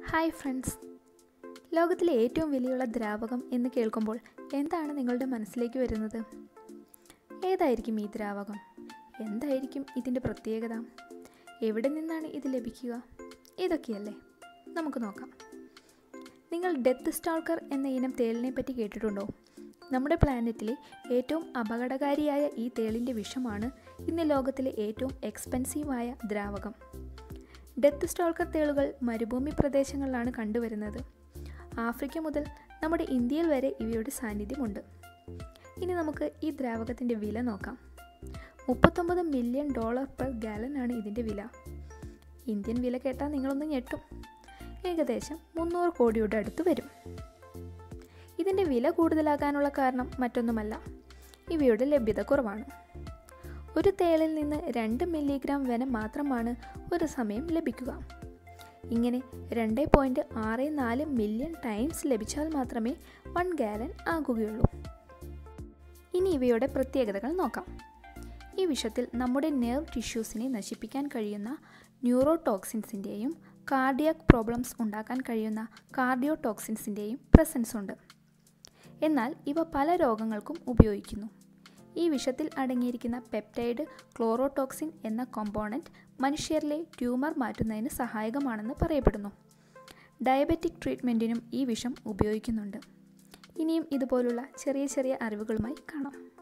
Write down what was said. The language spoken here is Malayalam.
ഹായ് ഫ്രണ്ട്സ് ലോകത്തിലെ ഏറ്റവും വിലയുള്ള ദ്രാവകം എന്ന് കേൾക്കുമ്പോൾ എന്താണ് നിങ്ങളുടെ മനസ്സിലേക്ക് വരുന്നത് ഏതായിരിക്കും ഈ ദ്രാവകം എന്തായിരിക്കും ഇതിൻ്റെ പ്രത്യേകത എവിടെ നിന്നാണ് ഇത് ലഭിക്കുക ഇതൊക്കെയല്ലേ നമുക്ക് നോക്കാം നിങ്ങൾ ഡെത്ത് സ്റ്റാൾക്കർ എന്ന ഇനം തേളിനെ പറ്റി കേട്ടിട്ടുണ്ടോ നമ്മുടെ പ്ലാനറ്റിലെ ഏറ്റവും അപകടകാരിയായ ഈ തേളിൻ്റെ വിഷമാണ് ഇന്ന് ലോകത്തിലെ ഏറ്റവും എക്സ്പെൻസീവായ ദ്രാവകം ഡെത്ത് സ്റ്റോൾക്കർ തേളുകൾ മരുഭൂമി പ്രദേശങ്ങളിലാണ് കണ്ടുവരുന്നത് ആഫ്രിക്ക മുതൽ നമ്മുടെ ഇന്ത്യയിൽ വരെ ഇവയുടെ സാന്നിധ്യമുണ്ട് ഇനി നമുക്ക് ഈ ദ്രാവകത്തിൻ്റെ വില നോക്കാം മുപ്പത്തൊമ്പത് മില്യൺ ഡോളർ പെർ ഗാലൻ ആണ് ഇതിൻ്റെ വില ഇന്ത്യൻ വില കേട്ടാൽ നിങ്ങളൊന്ന് ഞെട്ടും ഏകദേശം മുന്നൂറ് കോടിയുടെ അടുത്ത് വരും ഇതിൻ്റെ വില കൂടുതലാകാനുള്ള കാരണം മറ്റൊന്നുമല്ല ഇവയുടെ ലഭ്യത കുറവാണ് ഒരു തേളിൽ നിന്ന് രണ്ട് മില്ലിഗ്രാം വനം മാത്രമാണ് ഒരു സമയം ലഭിക്കുക ഇങ്ങനെ രണ്ട് പോയിൻറ്റ് ആറ് നാല് മില്യൺ ടൈംസ് ലഭിച്ചാൽ മാത്രമേ വൺ ഗാലൻ ആകുകയുള്ളൂ ഇനി ഇവയുടെ പ്രത്യേകതകൾ നോക്കാം ഈ വിഷത്തിൽ നമ്മുടെ നെർവ് ടിഷ്യൂസിനെ നശിപ്പിക്കാൻ കഴിയുന്ന ന്യൂറോടോക്സിൻസിൻ്റെയും കാർഡിയാക് പ്രോബ്ലംസ് ഉണ്ടാക്കാൻ കഴിയുന്ന കാർഡിയോടോക്സിൻസിൻ്റെയും പ്രസൻസ് ഉണ്ട് എന്നാൽ ഇവ പല രോഗങ്ങൾക്കും ഉപയോഗിക്കുന്നു ഈ വിഷത്തിൽ അടങ്ങിയിരിക്കുന്ന പെപ്റ്റൈഡ് ക്ലോറോടോക്സിൻ എന്ന കോമ്പോണൻറ്റ് മനുഷ്യരിലെ ട്യൂമർ മാറ്റുന്നതിന് സഹായകമാണെന്ന് പറയപ്പെടുന്നു ഡയബറ്റിക് ട്രീറ്റ്മെൻറ്റിനും ഈ വിഷം ഉപയോഗിക്കുന്നുണ്ട് ഇനിയും ഇതുപോലുള്ള ചെറിയ ചെറിയ അറിവുകളുമായി കാണാം